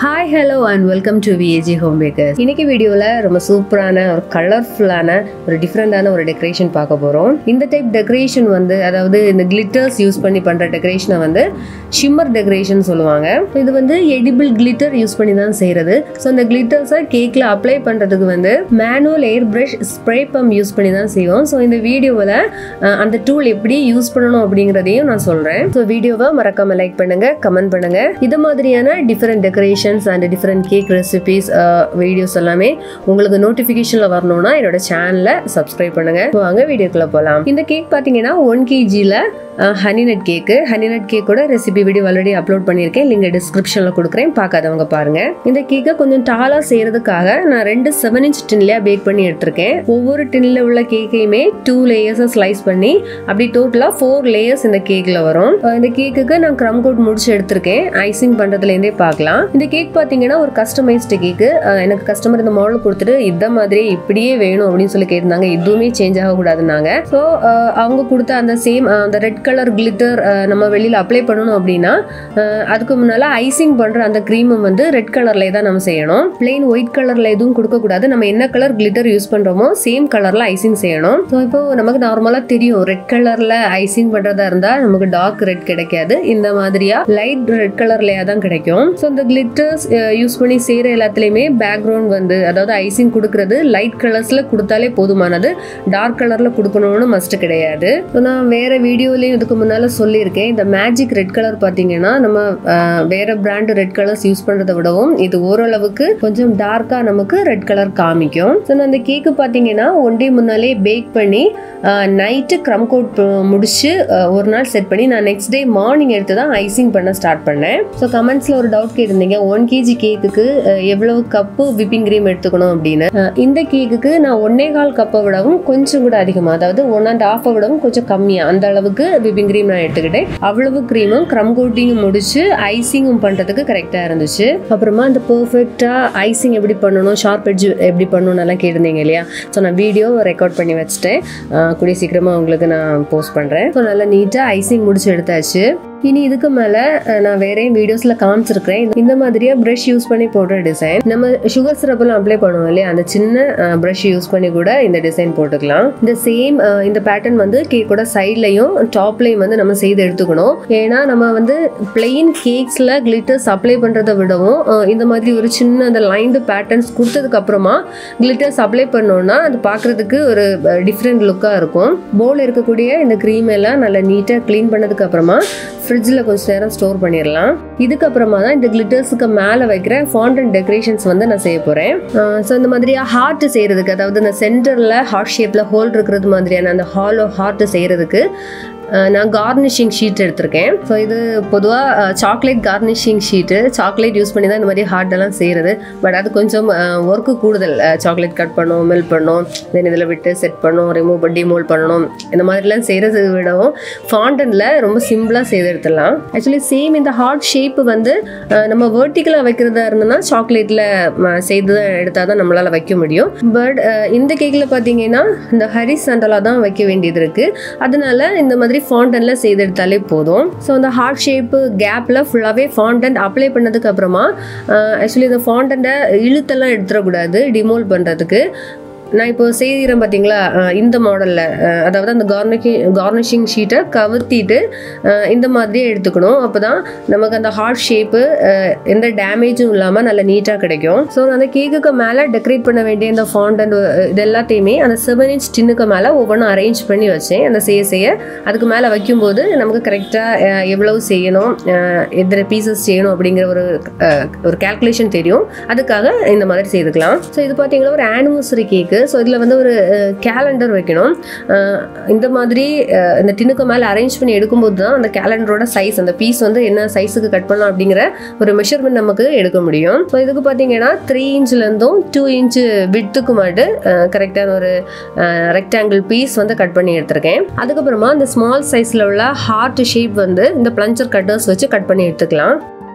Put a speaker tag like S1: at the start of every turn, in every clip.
S1: hi hello and welcome to VAG home bakers இன்னைக்கு வீடியோவில் ரொம்ப சூப்பரான ஒரு கலர்ஃபுல்லான ஒரு டிஃப்ரெண்டான ஒரு டெக்கரேஷன் பார்க்க போகிறோம் இந்த டைப் டெக்கரேஷன் வந்து அதாவது இந்த கிளிட்டர்ஸ் யூஸ் பண்ணி பண்ணுற டெக்கரேஷனை வந்து ஷிம்மர் டெக்கரேஷன் சொல்லுவாங்க இது வந்து எடிபிள் கிளிட்டர் யூஸ் பண்ணி தான் செய்கிறது ஸோ இந்த கிளிட்டர்ஸை கேக்கில் அப்ளை பண்ணுறதுக்கு வந்து manual air brush spray pump use பண்ணி தான் செய்வோம் ஸோ இந்த வீடியோவில் அந்த டூல் எப்படி யூஸ் பண்ணணும் அப்படிங்கிறதையும் நான் சொல்கிறேன் ஸோ வீடியோவை மறக்காம லைக் பண்ணுங்க கமெண்ட் பண்ணுங்க இது மாதிரியான different decorations and different cake recipes videos எல்லாமே உங்களுக்கு நோட்டிஃபிகேஷனில் வரணும்னா என்னோட சேனலை சப்ஸ்கிரைப் பண்ணுங்க So, வாங்க வீடியோக்குள்ள போகலாம் இந்த கேக் பார்த்தீங்கன்னா ஒன் கேஜியில் honey nut cake honey nut கேக்கோட ரெசிபி வீடியோ ஆல்ரெடி அப்லோட் பண்ணியிருக்கேன் லிங்க் டிஸ்கிரிப்ஷனில் கொடுக்குறேன் பார்க்காதவங்க பாருங்க இந்த கேக்கை கொஞ்சம் டாலாக செய்யறதுக்காக நான் ரெண்டு செவன் இன்ச் டின்லேயே பேக் பண்ணி எடுத்திருக்கேன் ஒவ்வொரு டின்ல உள்ள கேக்கையுமே டூ லேயர்ஸை ஸ்லைஸ் பண்ணி அப்படி டோட்டலாக ஃபோர் லேயர்ஸ் இந்த கேக்கில் வரும் அஹ் இந்த கேக்குக்கு நான் க்ரம் கோட் முடிச்சு எடுத்திருக்கேன் ஐசிங் பண்ணுறதுலேருந்தே பார்க்கலாம் இந்த கேக் பார்த்தீங்கன்னா ஒரு கஸ்டமைஸ்டு கேக்கு எனக்கு கஸ்டமர் இந்த மாடல் கொடுத்துட்டு இந்த மாதிரி இப்படியே வேணும் அப்படின்னு சொல்லி கேட்டிருந்தாங்க எதுவுமே சேஞ்ச் ஆகக்கூடாதுன்னாங்க ஸோ அவங்க கொடுத்த அந்த சேம் அந்த ரெட் கலர் கிளிட்டர் நம்ம வெளியில் அப்ளை பண்ணணும் அப்படின்னா அஹ் அதுக்கு முன்னால் ஐசிங் பண்ணுற அந்த க்ரீமும் வந்து ரெட் கலர்லேயே தான் நம்ம செய்யணும் பிளெயின் ஒயிட் கலரில் எதுவும் கொடுக்கக்கூடாது நம்ம என்ன கலர் கிளிட்டர் யூஸ் பண்ணுறோமோ சேம் கலரில் ஐசிங் செய்யணும் ஸோ இப்போ நமக்கு நார்மலாக தெரியும் ரெட் கலரில் ஐசிங் பண்ணுறதா இருந்தால் நமக்கு டார்க் ரெட் கிடைக்காது இந்த மாதிரியா லைட் ரெட் கலர்லேயே தான் கிடைக்கும் ஸோ இந்த கிளிட்டர்ஸ் யூஸ் பண்ணி செய்கிற எல்லாத்துலேயுமே பேக்ரவுண்ட் வந்து அதாவது ஐசிங் கொடுக்கறது லைட் கலர்ஸில் கொடுத்தாலே போதுமானது டார்க் கலரில் கொடுக்கணும்னு மஸ்ட் கிடையாது ஸோ நான் வேற வீடியோலையும் இதுக்கு முன்னால் சொல்லியிருக்கேன் இந்த மேஜிக் ரெட் கலர் பார்த்தீங்கன்னா நம்ம அஹ், வேற பிராண்ட் ரெட் கலர்ஸ் யூஸ் பண்ணுறதை விடவும் இது ஓரளவுக்கு கொஞ்சம் டார்க்காக நமக்கு ரெட் கலர் காமிக்கும் ஸோ நான் அந்த கேக்கு பார்த்தீங்கன்னா ஒன் டே முன்னாலே பேக் பண்ணி நைட்டு க்ரம் கோட் முடிச்சு அஹ், ஒரு நாள் செட் பண்ணி நான் நெக்ஸ்ட் டே மார்னிங் எடுத்து தான் ஐசிங் பண்ண ஸ்டார்ட் பண்ணேன் ஸோ கமெண்ட்ஸில் ஒரு டவுட் கேட்டிருந்தீங்க ஒன் கேஜி கேக்குக்கு எவ்வளவு கப்பு விப்பிங் க்ரீம் எடுத்துக்கணும் அப்படின்னு அஹ், இந்த கேக்குக்கு நான் ஒன்னே கால் கப்பை விடவும் கொஞ்சம் கூட அதிகமாக அதாவது ஒன் அண்ட் ஹாஃபை விடவும் கொஞ்சம் கம்மியாக அந்த அளவுக்கு விப்பிங் க்ரீம் நான் எடுத்துக்கிட்டேன் அவ்வளவு க்ரீமும் க்ரம் கோட்டிங்கும் முடிச்சு ஐசிங்கும் பண்ணுறதுக்கு கரெக்டாக இருந்துச்சு அப்புறமா அந்த பர்ஃபெக்டாக ஐசிங் எப்படி பண்ணணும் ஷார்ப் எட்ஜ் எப்படி பண்ணணும்னு எல்லாம் கேட்டிருந்தீங்க இல்லையா ஸோ நான் வீடியோ ரெக்கார்ட் பண்ணி வச்சுட்டேன் அஹ் கூடிய சீக்கிரமாக உங்களுக்கு நான் போஸ்ட் பண்ணுறேன் ஸோ நல்லா நீட்டாக ஐசிங் முடிச்சு எடுத்தாச்சு இனி இதுக்கு மேலே நான் வேற வீடியோஸில் காமிச்சிருக்கிறேன் இந்த மாதிரியா ப்ரஷ் யூஸ் பண்ணி போடுற டிசைன் நம்ம சுகர் சிரப்பெல்லாம் அப்ளை பண்ணுவோம் இல்லையா அந்த சின்ன ப்ரஷ் யூஸ் பண்ணி கூட இந்த டிசைன் போட்டுக்கலாம் இந்த சேம் இந்த பேட்டர்ன் வந்து கேக்கோட சைட்லையும் டாப்லையும் வந்து நம்ம செய்து எடுத்துக்கணும் ஏன்னா நம்ம வந்து பிளெயின் கேக்ஸில் கிளிட்டர்ஸ் அப்ளை பண்ணுறதை விடவும் அஹ், இந்த மாதிரி ஒரு சின்ன அந்த லைன்டு பேட்டர்ன்ஸ் கொடுத்ததுக்கு அப்புறமா கிளிட்டர்ஸ் அப்ளை பண்ணோம்னா அது பார்க்குறதுக்கு ஒரு டிஃப்ரெண்ட் லுக்காக இருக்கும் போல் இருக்கக்கூடிய இந்த க்ரீம் எல்லாம் நல்லா நீட்டாக க்ளீன் பண்ணதுக்கு அப்புறமா ஃப்ரிட்ஜில் கொஞ்சம் நேரம் ஸ்டோர் பண்ணிடலாம் இதுக்கப்புறமா தான் இந்த கிளிட்டர்ஸுக்கு மேலே வைக்கிற ஃபாண்டன் டெக்கரேஷன்ஸ் வந்து நான் செய்ய போகிறேன் ஸோ இந்த மாதிரியா ஹார்ட் செய்கிறதுக்கு அதாவது இந்த சென்டரில் ஹார்ட் ஷேப்பில் ஹோல் இருக்கிறது மாதிரியான அந்த ஹாலோ ஹார்ட் செய்கிறதுக்கு நான் கார்னிஷிங் ஷீட் எடுத்திருக்கேன் ஸோ இது பொதுவாக chocolate garnishing sheet chocolate use பண்ணி தான் இந்த மாதிரி ஹார்ட் எல்லாம் செய்கிறது பட் அது கொஞ்சம் ஒர்க்கு கூடுதல் சாக்லேட் கட் பண்ணணும் மெல்ட் பண்ணணும் தென் இதில் விட்டு செட் பண்ணணும் ரிமூவ் டிமோல் பண்ணணும் இந்த மாதிரிலாம் செய்கிறத விடவும் ஃபாண்டனில் ரொம்ப சிம்பிளாக செய்து எடுத்துடலாம் ஆக்சுவலி சேம் இந்த ஹார்ட் ஷேப்பு வந்து அஹ், நம்ம வேர்ட்டிக்கலாக வைக்கிறதா இருந்ததுன்னா சாக்லேட்டில் செய்து தான் எடுத்தால் தான் நம்மளால் வைக்க முடியும் பட் இந்த கேக்கில் பார்த்தீங்கன்னா இந்த ஹரிசண்டலாக தான் வைக்க வேண்டியது இருக்குது அதனால இந்த மாதிரி ஃபாண்டனில் செய்து எடுத்தாலே போதும் ஸோ அந்த ஹார்ட் ஷேப்பு கேப்பில் ஃபுல்லாகவே ஃபாண்டன் அப்ளை பண்ணதுக்கு அப்புறமா ஆக்சுவலி இந்த ஃபாண்டனை இழுத்தெல்லாம் எடுத்துடக்கூடாது டிமோல் பண்ணுறதுக்கு நான் இப்போ செய்கிறேன் பார்த்தீங்களா அஹ் இந்த மாடலில் அதாவது அந்த கார்னிஷிங் கார்னிஷிங் ஷீட்டை கவுத்திட்டு அஹ் இந்த மாதிரியே எடுத்துக்கணும் அப்போ தான் நமக்கு அந்த ஹார்ட் ஷேப்பு எந்த டேமேஜும் இல்லாமல் நல்லா நீட்டாக கிடைக்கும் ஸோ அந்த கேக்குக்கு மேலே டெக்கரேட் பண்ண வேண்டிய இந்த ஃபாண்டன் இது எல்லாத்தையுமே அந்த செவன் இன்ச் டின்னுக்கு மேலே ஒவ்வொன்றும் அரேஞ்ச் பண்ணி வச்சேன் அந்த செய்ய செய்ய அதுக்கு மேலே வைக்கும்போது நமக்கு கரெக்டாக எவ்வளவு செய்யணும் அஹ் எத்தனை பீசஸ் செய்யணும் அப்படிங்கிற ஒரு அஹ், ஒரு கேல்குலேஷன் தெரியும் அதுக்காக இந்த மாதிரி செய்துக்கலாம் ஸோ இது பார்த்தீங்கன்னா ஒரு ஆனிவர்சரி கேக்கு ஸோ இதில் வந்து ஒரு கேலண்டர் வைக்கணும் அஹ் இந்த மாதிரி அஹ், இந்த டின்னுக்கு மேலே அரேஞ்ச் பண்ணி எடுக்கும்போது தான் அந்த கேலண்டரோட சைஸ் அந்த பீஸ் வந்து என்ன சைஸுக்கு கட் பண்ணலாம் அப்படிங்கிற ஒரு மெஷர்மெண்ட் நமக்கு எடுக்க முடியும் ஸோ இதுக்கு பார்த்தீங்கன்னா த்ரீ இன்ச்லேருந்தும் டூ இன்ச்சு விட்டுக்கு மாட்டு கரெக்டான ஒரு ரெக்டாங்கிள் பீஸ் வந்து கட் பண்ணி எடுத்திருக்கேன் அதுக்கப்புறமா இந்த ஸ்மால் சைஸில் உள்ள ஹார்ட் ஷேப் வந்து இந்த பிளஞ்சர் கட்டர்ஸ் வச்சு கட் பண்ணி எடுத்துக்கலாம்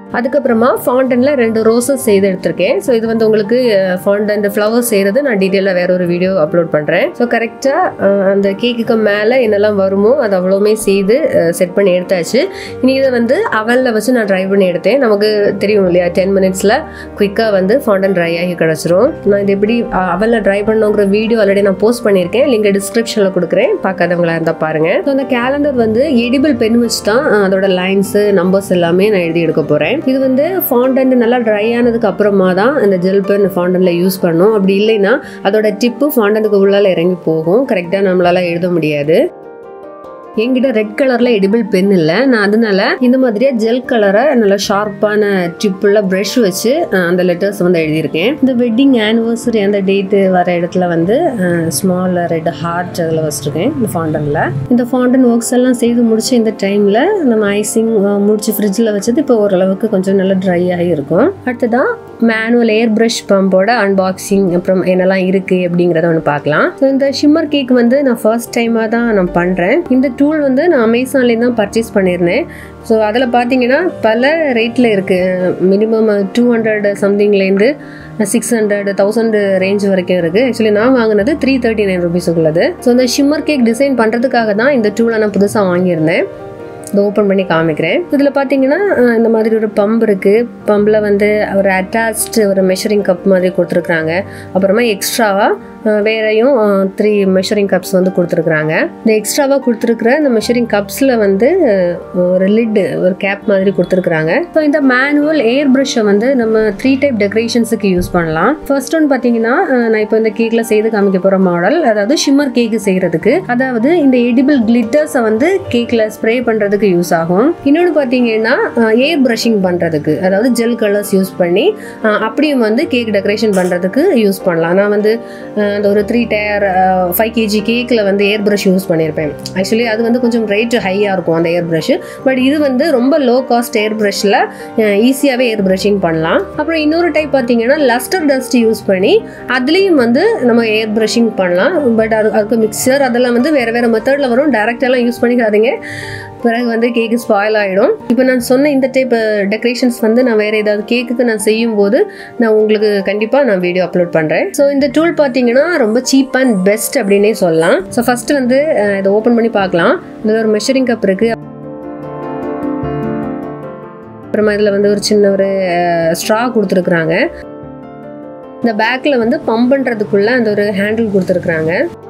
S1: அதுக்கப்புறமா ஃபாண்டனில் ரெண்டு ரோசஸ் செய்து எடுத்திருக்கேன் ஸோ இது வந்து உங்களுக்கு ஃபாண்டன் இந்த ஃப்ளவர்ஸ் செய்கிறது நான் டீட்டெயிலாக வேற ஒரு வீடியோ அப்லோட் பண்ணுறேன் ஸோ கரெக்டாக அந்த கேக்குக்கு மேலே என்னெல்லாம் வருமோ அது அவ்வளோவுமே செய்து செட் பண்ணி எடுத்தாச்சு இனி இதை வந்து அவனில் வச்சு நான் ட்ரை பண்ணி எடுத்தேன் நமக்கு தெரியும் இல்லையா டென் மினிட்ஸில் குயிக்காக வந்து ஃபாண்டன் ட்ரை ஆகி கிடச்சிரும் நான் இது எப்படி அவனில் ட்ரை பண்ணுங்கிற வீடியோ ஆல்ரெடி நான் போஸ்ட் பண்ணியிருக்கேன் லிங்க் டிஸ்கிரிப்ஷனில் கொடுக்குறேன் பார்க்காதவங்களா இருந்தால் பாருங்கள் ஸோ அந்த கேலண்டர் வந்து எடிபிள் பென் வச்சு தான் அதோட லைன்ஸு நம்பர்ஸ் எல்லாமே நான் எழுதி எடுக்க போகிறேன் இது வந்து ஃபாண்டன் நல்லா ட்ரை ஆனதுக்கு அப்புறமா தான் இந்த ஜெல் பென் ஃபாண்டனில் யூஸ் பண்ணும் அப்படி இல்லைன்னா அதோட டிப்பு ஃபாண்டனுக்கு உள்ளால இறங்கி போகும் கரெக்டாக நம்மளால எழுத முடியாது என்கிட்ட ரெட் கலர்ல எடிபிள் பென் இல்லை நான் அதனால இந்த மாதிரியே ஜெல் கலரை நல்ல ஷார்ப்பான டிப்புள்ள ப்ரஷ் வச்சு அந்த லெட்டர்ஸ் வந்து எழுதியிருக்கேன் இந்த வெட்டிங் ஆனிவர்சரி அந்த டேட்டு வர இடத்துல வந்து ஸ்மால் ரெட் ஹார்ட் அதில் வச்சுருக்கேன் இந்த ஃபாண்டனில் இந்த ஃபாண்டன் ஒர்க்ஸ் எல்லாம் செய்து முடிச்ச இந்த டைமில் நம்ம ஐசிங் முடிச்சு ஃப்ரிட்ஜில் வச்சது இப்போ ஓரளவுக்கு கொஞ்சம் நல்லா ட்ரை ஆகி இருக்கும் அடுத்ததான் மேனுவல் ஏர் ப்ரஷ் பம்போட அன்பாக்சிங் அப்புறம் என்னெல்லாம் இருக்குது அப்படிங்கிறத ஒன்று பார்க்கலாம் ஸோ இந்த ஷிம்மர் கேக் வந்து நான் ஃபர்ஸ்ட் டைமாக தான் நான் பண்ணுறேன் இந்த டூல் வந்து நான் அமேசான்லேயே தான் பர்ச்சேஸ் பண்ணியிருந்தேன் ஸோ அதில் பார்த்தீங்கன்னா பல ரேட்டில் இருக்குது மினிமம் டூ ஹண்ட்ரட் சம்திங்லேருந்து சிக்ஸ் ஹண்ட்ரட் தௌசண்ட் ரேஞ்ச் வரைக்கும் இருக்குது ஆக்சுவலி நான் வாங்கினது த்ரீ தேர்ட்டி நைன் ருபீஸ் உள்ளது ஸோ இந்த ஷிம்மர் கேக் டிசைன் பண்ணுறதுக்காக தான் இந்த டூலை நான் புதுசாக வாங்கியிருந்தேன் இதை ஓப்பன் பண்ணி காமிக்கிறேன் இதில் பார்த்தீங்கன்னா இந்த மாதிரி ஒரு பம்ப் இருக்குது பம்பில் வந்து ஒரு அட்டாச்டு ஒரு மெஷரிங் கப் மாதிரி கொடுத்துருக்குறாங்க அப்புறமா எக்ஸ்ட்ராவாக வேறையும் த்ரீ மெஷரிங் கப்ஸ் வந்து கொடுத்துருக்குறாங்க இந்த எக்ஸ்ட்ராவாக கொடுத்துருக்குற இந்த மெஷரிங் கப்ஸில் வந்து ஒரு லிட்டு ஒரு கேப் மாதிரி கொடுத்துருக்குறாங்க ஸோ இந்த மேனுவல் ஏர் ப்ரஷ்ஷை வந்து நம்ம த்ரீ டைப் டெக்கரேஷன்ஸுக்கு யூஸ் பண்ணலாம் ஃபர்ஸ்ட் ஒன் பார்த்தீங்கன்னா நான் இப்போ இந்த கேக்கில் செய்து காமிக்க போகிற மாடல் அதாவது ஷிம்மர் கேக்கு செய்கிறதுக்கு அதாவது இந்த எடிபிள் கிளிட்டர்ஸை வந்து கேக்கில் ஸ்ப்ரே பண்ணுறதுக்கு யூஸ் ஆகும் இன்னொன்று பார்த்தீங்கன்னா ஏர் ப்ரஷிங் பண்ணுறதுக்கு அதாவது ஜெல் கலர்ஸ் யூஸ் பண்ணி அப்படியும் வந்து கேக் டெக்கரேஷன் பண்ணுறதுக்கு யூஸ் பண்ணலாம் நான் வந்து அந்த ஒரு த்ரீ டயர் ஃபைவ் கேஜி கேக்கில் வந்து ஏர் ப்ரஷ் யூஸ் பண்ணியிருப்பேன் ஆக்சுவலி அது வந்து கொஞ்சம் ரேட்டு ஹையாக இருக்கும் அந்த ஏர் ப்ரஷ் பட் இது வந்து ரொம்ப லோ காஸ்ட் ஏர் ப்ரஷில் ஈஸியாகவே ஏர் ப்ரஷிங் பண்ணலாம் அப்புறம் இன்னொரு டைப் பார்த்தீங்கன்னா லஸ்டர் டஸ்ட் யூஸ் பண்ணி அதுலேயும் வந்து நம்ம ஏர் ப்ரஷிங் பண்ணலாம் பட் அது அதுக்கு மிக்சர் அதெல்லாம் வந்து வேறு வேறு மெத்தடில் வரும் டேரெக்டாலாம் யூஸ் பண்ணிக்காதீங்க பிறகு வந்து கேக்கு ஸ்பாயில் ஆகிடும் இப்போ நான் சொன்ன இந்த டைப் டெக்கரேஷன்ஸ் வந்து நான் வேறு ஏதாவது கேக்குக்கு நான் செய்யும் போது நான் உங்களுக்கு கண்டிப்பாக நான் வீடியோ அப்லோட் பண்ணுறேன் ஸோ இந்த டூல் பார்த்தீங்கன்னா ரொம்ப சீப் அண்ட் பெஸ்ட் அப்படின்னே சொல்லலாம் ஸோ ஃபஸ்ட்டு வந்து இதை ஓப்பன் பண்ணி பார்க்கலாம் இதில் ஒரு மெஷரிங் கப் இருக்குது அப்புறமா இதில் வந்து ஒரு சின்ன ஒரு ஸ்ட்ரா கொடுத்துருக்குறாங்க இந்த பேக்கில் வந்து பம்ப் பண்ணுறதுக்குள்ள அந்த ஒரு ஹேண்டில் கொடுத்துருக்குறாங்க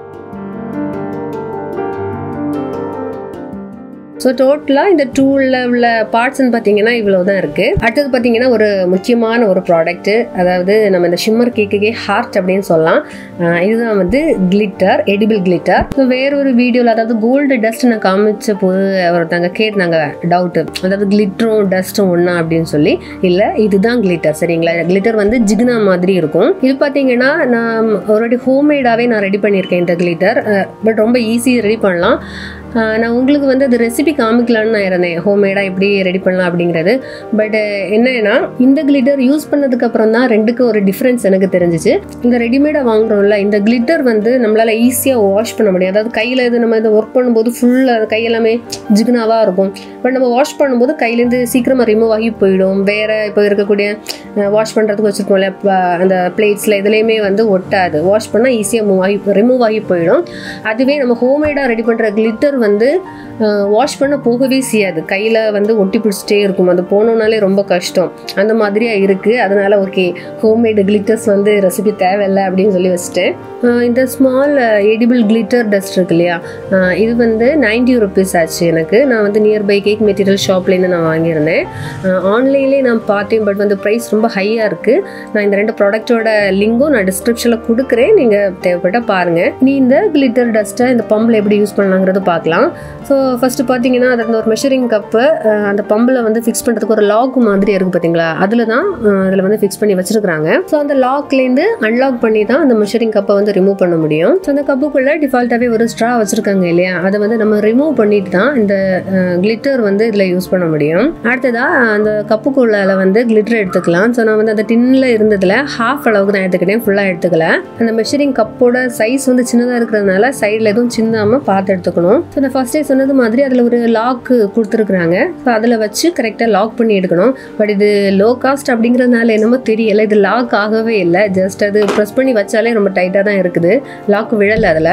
S1: ஸோ டோட்டலாக இந்த டூலில் உள்ள பார்ட்ஸ்ன்னு பார்த்தீங்கன்னா இவ்வளோ தான் இருக்குது அடுத்தது பார்த்தீங்கன்னா ஒரு முக்கியமான ஒரு ப்ராடக்ட்டு அதாவது நம்ம இந்த ஷிம்மர் கேக்குக்கே ஹார்ட் அப்படின்னு சொல்லலாம் இதுதான் வந்து கிளிட்டர் எடிபிள் கிளிட்டர் ஸோ வேற ஒரு வீடியோவில் அதாவது கோல்டு டஸ்ட் நான் காமிச்ச போது ஒருத்தங்க கேட்டாங்க டவுட்டு அதாவது கிளிட்டரும் டஸ்ட்டும் ஒன்றா அப்படின்னு சொல்லி இல்லை இதுதான் கிளிட்டர் சரிங்களா கிளிட்டர் வந்து ஜிக்னா மாதிரி இருக்கும் இது பார்த்தீங்கன்னா நான் ஒரு ஹோம்மேடாகவே நான் ரெடி பண்ணியிருக்கேன் இந்த கிளிட்டர் பட் ரொம்ப ஈஸி ரெடி பண்ணலாம் நான் உங்களுக்கு வந்து அது ரெசிபி காமிக்கலான்னு நான் இருந்தேன் ஹோம்மேடாக எப்படி ரெடி பண்ணலாம் அப்படிங்கிறது பட் என்னன்னா இந்த கிளிட்டர் யூஸ் பண்ணதுக்கு அப்புறம் தான் ரெண்டுக்கும் ஒரு டிஃப்ரென்ஸ் எனக்கு தெரிஞ்சிச்சு இந்த ரெடிமேடாக வாங்குறோம்ல இந்த கிளிட்டர் வந்து நம்மளால ஈஸியாக வாஷ் பண்ண முடியும் அதாவது கையில் இது நம்ம இதை ஒர்க் பண்ணும்போது ஃபுல்லாக கையெல்லாமே ஜிகுனாவாக இருக்கும் பட் நம்ம வாஷ் பண்ணும்போது கையிலேருந்து சீக்கிரமாக ரிமூவ் ஆகி போயிடும் வேற இப்போ இருக்கக்கூடிய வாஷ் பண்ணுறதுக்கு வச்சுருக்கோம்ல அந்த பிளேட்ஸில் இதுலேயுமே வந்து ஒட்டாது வாஷ் பண்ணால் ஈஸியாக மூவ் ஆகி ரிமூவ் ஆகி போயிடும் அதுவே நம்ம ஹோம்மேடாக ரெடி பண்ணுற கிளிட்டர் வந்து வாஷ் பண்ண போகவே செய்யாது கையில் வந்து ஒட்டி பிடிச்சிட்டே இருக்கும் அது போனோம்னாலே ரொம்ப கஷ்டம் அந்த மாதிரியாக இருக்குது அதனால் ஓகே ஹோம்மேடு கிளிட்டர்ஸ் வந்து ரெசிபி தேவையில்லை அப்படின்னு சொல்லி வச்சுட்டேன் இந்த ஸ்மால் எடிபிள் கிளிட்டர் டஸ்ட் இருக்கு இல்லையா இது வந்து நைன்டி ருபீஸ் ஆச்சு எனக்கு நான் வந்து நியர்பை கேக் மெட்டீரியல் ஷாப்லேருந்து நான் வாங்கியிருந்தேன் ஆன்லைன்லேயே நான் பார்த்தேன் பட் வந்து ப்ரைஸ் ரொம்ப ஹையாக இருக்குது நான் இந்த ரெண்டு ப்ராடக்ட்டோட லிங்கும் நான் டிஸ்கிரிப்ஷனில் கொடுக்குறேன் நீங்கள் தேவைப்பட்டால் பாருங்கள் நீ இந்த கிளிட்டர் டஸ்ட்டை இந்த பம்பில் எப்படி யூஸ் பண்ணலாங்கிறது பார்க்கலாம் ஸோ ஃபஸ்ட்டு பார்த்தீங்கன்னா அது அந்த ஒரு மெஷரிங் கப்பு அந்த பம்பில் வந்து ஃபிக்ஸ் பண்ணுறதுக்கு ஒரு லாக் மாதிரி இருக்குது பார்த்தீங்களா அதில் தான் அதில் வந்து ஃபிக்ஸ் பண்ணி வச்சுருக்காங்க ஸோ அந்த லாக்லேருந்து அன்லாக் பண்ணி தான் அந்த மெஷரிங் கப்பை வந்து ரிமூவ் பண்ண முடியும் ஸோ அந்த கப்புக்குள்ளே டிஃபால்ட்டாகவே ஒரு ஸ்ட்ரா வச்சுருக்காங்க இல்லையா அதை வந்து நம்ம ரிமூவ் பண்ணிட்டு தான் இந்த கிளிட்டர் வந்து இதில் யூஸ் பண்ண முடியும் அடுத்ததாக அந்த கப்புக்குள்ளால வந்து கிளிட்டர் எடுத்துக்கலாம் ஸோ நான் வந்து அந்த டின்னில் இருந்ததில் ஹாஃப் அளவுக்கு தான் எடுத்துக்கிட்டேன் ஃபுல்லாக எடுத்துக்கல அந்த மெஷரிங் கப்போட சைஸ் வந்து சின்னதாக இருக்கிறதுனால சைடில் எதுவும் சின்னாமல் பார்த்து எடுத்துக்கணும் ஸோ நான் ஃபர்ஸ்டே சொன்னது மாதிரி அதில் ஒரு லாக் கொடுத்துருக்குறாங்க ஸோ அதில் வச்சு கரெக்டாக லாக் பண்ணி எடுக்கணும் பட் இது லோ காஸ்ட் அப்படிங்கிறதுனால என்னமோ தெரியல இது லாக் ஆகவே இல்லை ஜஸ்ட் அது ப்ரெஸ் பண்ணி வச்சாலே ரொம்ப டைட்டாக தான் இருக்குது லாக் விழலை அதில்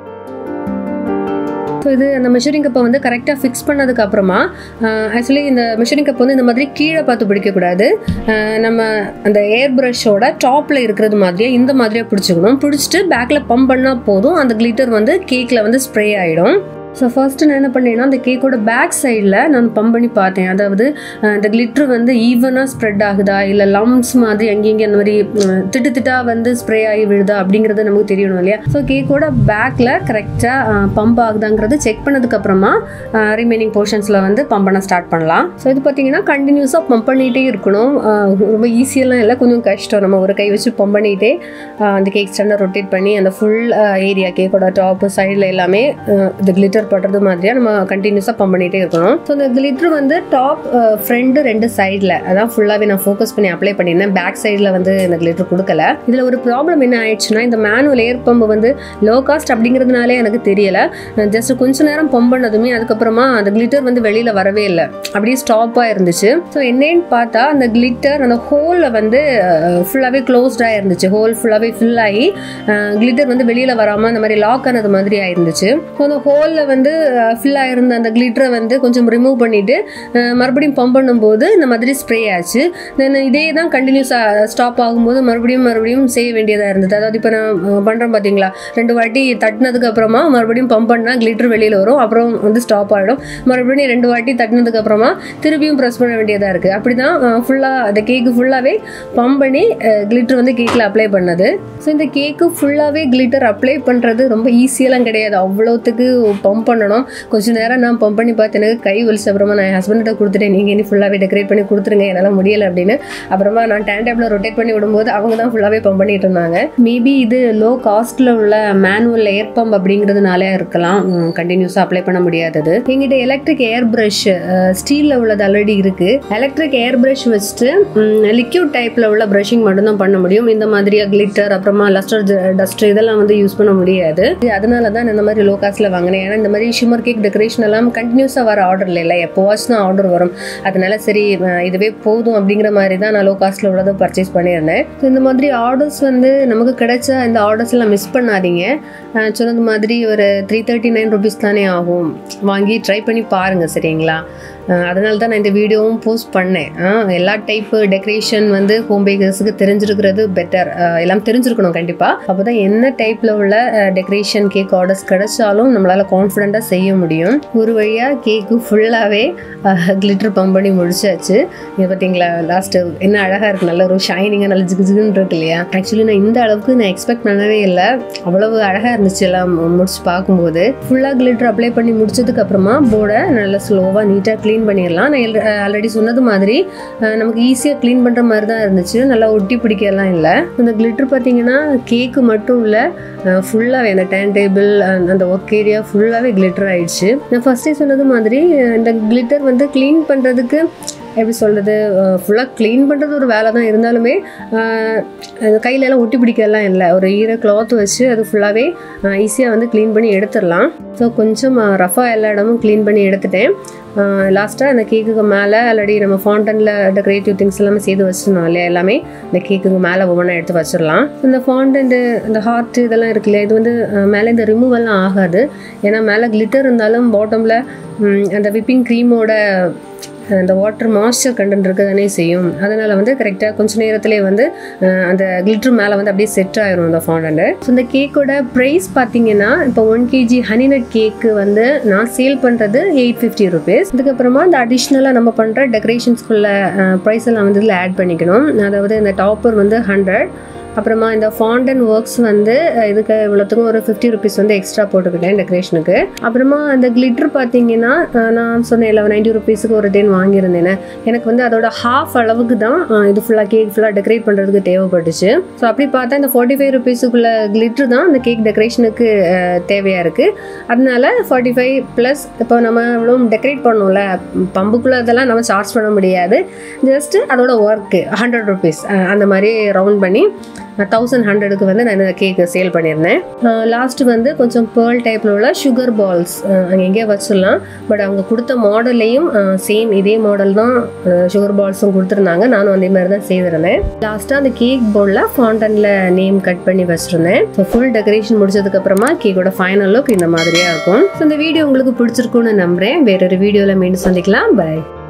S1: ஸோ இது அந்த மெஷரிங் கப்பை வந்து கரெக்டாக ஃபிக்ஸ் பண்ணதுக்கு அப்புறமா ஆக்சுவலி இந்த மெஷரிங் கப் வந்து இந்த மாதிரி கீழே பார்த்து பிடிக்கக்கூடாது அஹ் நம்ம அந்த ஏர் ப்ரஷோட டாப்பில் இருக்கிறது மாதிரியே இந்த மாதிரியே பிடிச்சிக்கணும் பிடிச்சிட்டு பேக்கில் பம்ப் பண்ணால் போதும் அந்த கிளிட்டர் வந்து கேக்கில் வந்து ஸ்ப்ரே ஆகிடும் ஸோ ஃபர்ஸ்ட் நான் என்ன பண்ணேன்னா அந்த கேக்கோட பேக் சைடில் நான் பம்ப் பண்ணி பார்த்தேன் அதாவது அஹ், இந்த கிளிட்ரு வந்து ஈவனாக ஸ்ப்ரெட் ஆகுதா இல்லை லம்ஸ் மாதிரி அங்கேயும் அந்த மாதிரி அஹ், திட்டு திட்டாக வந்து ஸ்ப்ரே ஆகி விழுதா அப்படிங்கிறது நமக்கு தெரியணும் இல்லையா ஸோ கேக்கோட பேக்கில் கரெக்டாக பம்ப் ஆகுதாங்கிறது செக் பண்ணதுக்கப்புறமா ரிமைனிங் போர்ஷன்ஸில் வந்து பம்ப் பண்ண ஸ்டார்ட் பண்ணலாம் ஸோ இது பார்த்தீங்கன்னா கண்டினியூஸாக பம்ப் பண்ணிகிட்டே இருக்கணும் அஹ், ரொம்ப ஈஸியெல்லாம் இல்லை கொஞ்சம் கஷ்டம் நம்ம ஒரு கை வச்சு பம்ப் பண்ணிகிட்டே அந்த கேக் ஸ்டாண்டை ரொட்டேட் பண்ணி அந்த ஃபுல் ஏரியா கேக்கோட டாப்பு சைடில் எல்லாமே அஹ், இந்த கிளிட்டர் படுறது மாதிரியா நம்ம கண்டினியூஸாக பம்ப் பண்ணிகிட்டே இருக்கணும் ஸோ இந்த கிளிட்டர் வந்து டாப் ஃப்ரண்ட் ரெண்டு சைடில் அதான் ஃபுல்லாகவே நான் ஃபோக்கஸ் பண்ணி அப்ளை பண்ணியிருந்தேன் பேக் சைடில் வந்து இந்த கிளிட்டர் கொடுக்கல இதில் ஒரு ப்ராப்ளம் என்ன ஆயிடுச்சுன்னா இந்த மேனுவல் ஏர் பம்பு வந்து லோ காஸ்ட் அப்படிங்கிறதுனாலே எனக்கு தெரியல ஜஸ்ட் கொஞ்ச நேரம் பம்ப் பண்ணதுமே அதுக்கப்புறமா அந்த கிளிட்டர் வந்து வெளியில் வரவே இல்லை அப்படியே ஸ்டாப்பாக இருந்துச்சு ஸோ என்னன்னு பார்த்தா அந்த கிளிட்டர் அந்த ஹோலில் வந்து ஃபுல்லாகவே க்ளோஸ்டாக இருந்துச்சு ஹோல் ஃபுல்லாகவே ஃபில் ஆகி கிளிட்டர் வந்து வெளியில் வராமல் அந்த மாதிரி லாக் ஆனது மாதிரி ஆயிருந்துச்சு ஸோ அந்த ஹோலில் வந்து ஃபில் ஆயிருந்த அந்த கிளிட்டரை வந்து கொஞ்சம் ரிமூவ் பண்ணிட்டு அஹ், மறுபடியும் பம்ப் பண்ணும்போது இந்த மாதிரி ஸ்ப்ரே ஆச்சு தென் இதே தான் கண்டினியூஸாக ஸ்டாப் ஆகும்போது மறுபடியும் மறுபடியும் செய்ய வேண்டியதாக இருந்தது அதாவது இப்போ நான் பண்ணுறேன் பார்த்தீங்களா ரெண்டு வாட்டி தட்டினதுக்கு அப்புறமா மறுபடியும் பம்ப் பண்ணால் கிளிட்டர் வெளியில் வரும் அப்புறம் வந்து ஸ்டாப் ஆகிடும் மறுபடியும் ரெண்டு வாட்டி தட்டினதுக்கு அப்புறமா திருப்பியும் ப்ரெஸ் பண்ண வேண்டியதாக இருக்குது அப்படி தான் ஃபுல்லாக அந்த கேக்கு ஃபுல்லாகவே பம்ப் பண்ணி கிளிட்டர் வந்து கேக்கில் அப்ளை பண்ணது ஸோ இந்த கேக்கு ஃபுல்லாகவே கிளிட்டர் அப்ளை பண்ணுறது ரொம்ப ஈஸியெல்லாம் கிடையாது அவ்வளோத்துக்கு பம்ப் பண்ணணும் கொஞ்ச நேரம் நான் பம்ப் பண்ணி பார்த்து எனக்கு கை வலிச்ச அப்புறமா நான் என் ஹஸ்பண்ட்ட கொடுத்துட்டேன் நீங்கள் இனி ஃபுல்லாகவே டெக்கரேட் பண்ணி கொடுத்துருங்க என்னால் முடியலை அப்படின்னு அப்புறமா நான் டேன் டேபிள் ரொட்டேட் பண்ணி விடும்போது அவங்க தான் ஃபுல்லாகவே பம்ப் பண்ணிட்டு இருந்தாங்க மேபி இது லோ காஸ்ட்டில் உள்ள மேனுவல் ஏர் பம்ப் அப்படிங்கிறதுனால இருக்கலாம் கண்டினியூஸாக அப்ளை பண்ண முடியாதது எங்கிட்ட எலக்ட்ரிக் ஏர் ப்ரஷ் ஸ்டீலில் உள்ளது ஆல்ரெடி இருக்குது எலக்ட்ரிக் ஏர் ப்ரஷ் வச்சுட்டு லிக்யூட் டைப்பில் உள்ள ப்ரஷிங் மட்டும்தான் பண்ண முடியும் இந்த மாதிரியா கிளிட்டர் அப்புறமா லஸ்டர் டஸ்ட் இதெல்லாம் வந்து யூஸ் பண்ண முடியாது அதனால தான் நான் இந்த மாதிரி லோ காஸ்ட்டில் வாங்கினேன் ஏன்னா இந்த மாதிரி ஷிமர் கேக் டெக்கரேஷன் எல்லாம் கண்டினியூஸாக வர ஆர்டர் இல்லை எப்போவாச்சும் தான் ஆர்டர் வரும் அதனால சரி அஹ் இதுவே போதும் அப்படிங்கிற மாதிரி தான் நான் லோ காஸ்ட்டில் உள்ளதை பர்ச்சேஸ் பண்ணியிருந்தேன் ஸோ இந்த மாதிரி ஆர்டர்ஸ் வந்து நமக்கு கிடைச்ச இந்த ஆர்டர்ஸ் எல்லாம் மிஸ் பண்ணாதீங்க அஹ் சொன்னது மாதிரி ஒரு த்ரீ தேர்ட்டி நைன் ருபீஸ் தானே ஆகும் வாங்கி ட்ரை பண்ணி பாருங்கள் சரிங்களா அஹ் அதனால தான் நான் இந்த வீடியோவும் போஸ்ட் பண்ணேன் அஹ் எல்லா டைப்பு டெக்கரேஷன் வந்து ஹோம் பேக்கர்ஸுக்கு தெரிஞ்சிருக்கிறது பெட்டர் எல்லாம் தெரிஞ்சிருக்கணும் கண்டிப்பாக அப்போ தான் என்ன டைப்பில் உள்ள டெக்கரேஷன் கேக் ஆர்டர்ஸ் கிடைச்சாலும் நம்மளால் கான்ஃபிடெண்ட்டாக செய்ய முடியும் ஒரு வழியாக கேக்கு ஃபுல்லாகவே கிளிட்டர் பம்ப் பண்ணி முடிச்சாச்சு இங்கே பார்த்தீங்களா லாஸ்ட்டு என்ன அழகாக இருக்குது நல்ல ஒரு ஷைனிங்காக நல்ல ஜிகு ஜிகுன்னு இருக்கு இல்லையா ஆக்சுவலி நான் இந்த அளவுக்கு நான் எக்ஸ்பெக்ட் பண்ணவே இல்லை அவ்வளவு அழகாக இருந்துச்சு எல்லாம் முடிச்சு பார்க்கும்போது ஃபுல்லாக கிளிட்டர் அப்ளை பண்ணி முடிச்சதுக்கு அப்புறமா போர்டை நல்லா ஸ்லோவாக நீட்டாக க்ளீன் பண்ணிடலாம் நான் ஆல்ரெடி சொன்னது மாதிரி அஹ், நமக்கு ஈஸியாக க்ளீன் பண்ணுற மாதிரி தான் இருந்துச்சு நல்லா ஒட்டி பிடிக்கலாம் இல்லை இந்த கிளிட்டர் பார்த்தீங்கன்னா கேக்கு மட்டும் இல்லை ஃபுல்லாகவே அந்த டைம் டேபிள் அந்த ஒர்க் ஏரியா ஃபுல்லாகவே கிளிட்டர் ஆயிடுச்சு நான் ஃபஸ்ட்டே சொன்னது மாதிரி அஹ், இந்த கிளிட்டர் வந்து க்ளீன் பண்ணுறதுக்கு எப்படி சொல்கிறது ஃபுல்லாக க்ளீன் பண்ணுறது ஒரு வேலை தான் இருந்தாலுமே அஹ், அது கையில எல்லாம் ஒட்டி பிடிக்கலாம் இல்லை ஒரு ஈர கிளாத் வச்சு அது ஃபுல்லாகவே ஈஸியாக வந்து க்ளீன் பண்ணி எடுத்துடலாம் ஸோ கொஞ்சம் ரஃபாக எல்லா இடமும் க்ளீன் பண்ணி எடுத்துட்டேன் லாஸ்ட்டாக அந்த கேக்குக்கு மேலே ஆல்ரெடி நம்ம ஃபாண்டனில் டெக்கரேட்டிவ் திங்ஸ் எல்லாமே செய்து வச்சிருந்தோம் இல்லையா எல்லாமே இந்த கேக்குக்கு மேலே ஒவ்வொன்றா எடுத்து வச்சிடலாம் இந்த ஃபாண்டன் இந்த ஹார்ட் இதெல்லாம் இருக்கு இல்லையா இது வந்து அஹ், மேலே இந்த ரிமூவெல்லாம் ஆகாது ஏன்னா மேலே கிளிட்டர் இருந்தாலும் பாட்டமில் அந்த விப்பிங் க்ரீமோட அந்த வாட்டர் மாய்ஸ்சர் கண்டென்ட் இருக்க தானே செய்யும் அதனால் வந்து கரெக்டாக கொஞ்ச நேரத்திலே வந்து அஹ், அந்த கிளிட்ரு மேலே வந்து அப்படியே செட் ஆயிரும் அந்த ஃபாண்டன்ட் ஸோ இந்த கேக்கோட ப்ரைஸ் பார்த்தீங்கன்னா இப்போ ஒன் கேஜி ஹனிநட் கேக்கு வந்து நான் சேல் பண்ணுறது எயிட் ஃபிஃப்டி ருபீஸ் இதுக்கப்புறமா இந்த அடிஷ்னலாக நம்ம பண்ணுற டெக்கரேஷன்ஸ்குள்ள ப்ரைஸ் எல்லாம் வந்து இதில் ஆட் பண்ணிக்கணும் அதாவது இந்த டாப்பர் வந்து ஹண்ட்ரட் அப்புறமா இந்த ஃபாண்டன் ஒர்க்ஸ் வந்து அஹ், இதுக்கு இவ்வளோத்துக்கும் ஒரு ஃபிஃப்டி ருபீஸ் வந்து எக்ஸ்ட்ரா போட்டுக்கிட்டேன் டெக்கரேஷனுக்கு அப்புறமா அந்த கிளிட்டர் பார்த்தீங்கன்னா அஹ், நான் சொன்னேன் இல்லை நைன்டி ருபீஸுக்கு ஒரு டென் வாங்கியிருந்தேன் எனக்கு வந்து அதோட ஹாஃப் அளவுக்கு தான் அஹ், இது ஃபுல்லாக கேக் ஃபுல்லாக டெக்கரேட் பண்ணுறதுக்கு தேவைப்பட்டுச்சு ஸோ அப்படி பார்த்தா இந்த ஃபார்ட்டி ஃபைவ் ருபீஸுக்குள்ள கிளிட்டர் தான் அந்த கேக் டெக்கரேஷனுக்கு தேவையாக இருக்குது அதனால ஃபார்ட்டி ஃபைவ் ப்ளஸ் இப்போ நம்ம இவ்வளோ டெக்கரேட் பண்ணோம்ல பம்புக்குள்ளே இதெல்லாம் நம்ம சார்ஜ் பண்ண முடியாது ஜஸ்ட்டு அதோட ஒர்க்கு ஹண்ட்ரட் ருபீஸ் அந்த மாதிரி ரவுண்ட் பண்ணி தௌசண்ட் ஹண்ட்ரடுக்கு வந்து நான் கேக் சேல் பண்ணியிருந்தேன் லாஸ்ட் வந்து கொஞ்சம் பேர்ல் டைப்பில் உள்ள சுகர் பால்ஸ் அங்கே எங்கேயோ வச்சிடலாம் பட் அவங்க கொடுத்த மாடல்லையும் சேம் இதே மாடல் தான் சுகர் பால்ஸும் கொடுத்துருந்தாங்க நானும் அதே மாதிரி தான் செய்திருந்தேன் லாஸ்ட்டாக அந்த கேக் பவுலில் ஃபாண்டனில் நேம் கட் பண்ணி வச்சிருந்தேன் ஸோ ஃபுல் டெக்கரேஷன் முடிச்சதுக்கப்புறமா கேக்கோட ஃபைனல் லுக் இந்த மாதிரியாக இருக்கும் ஸோ இந்த வீடியோ உங்களுக்கு பிடிச்சிருக்கும்னு நம்புகிறேன் வேறொரு வீடியோவில் மீண்டும் சந்திக்கலாம் பை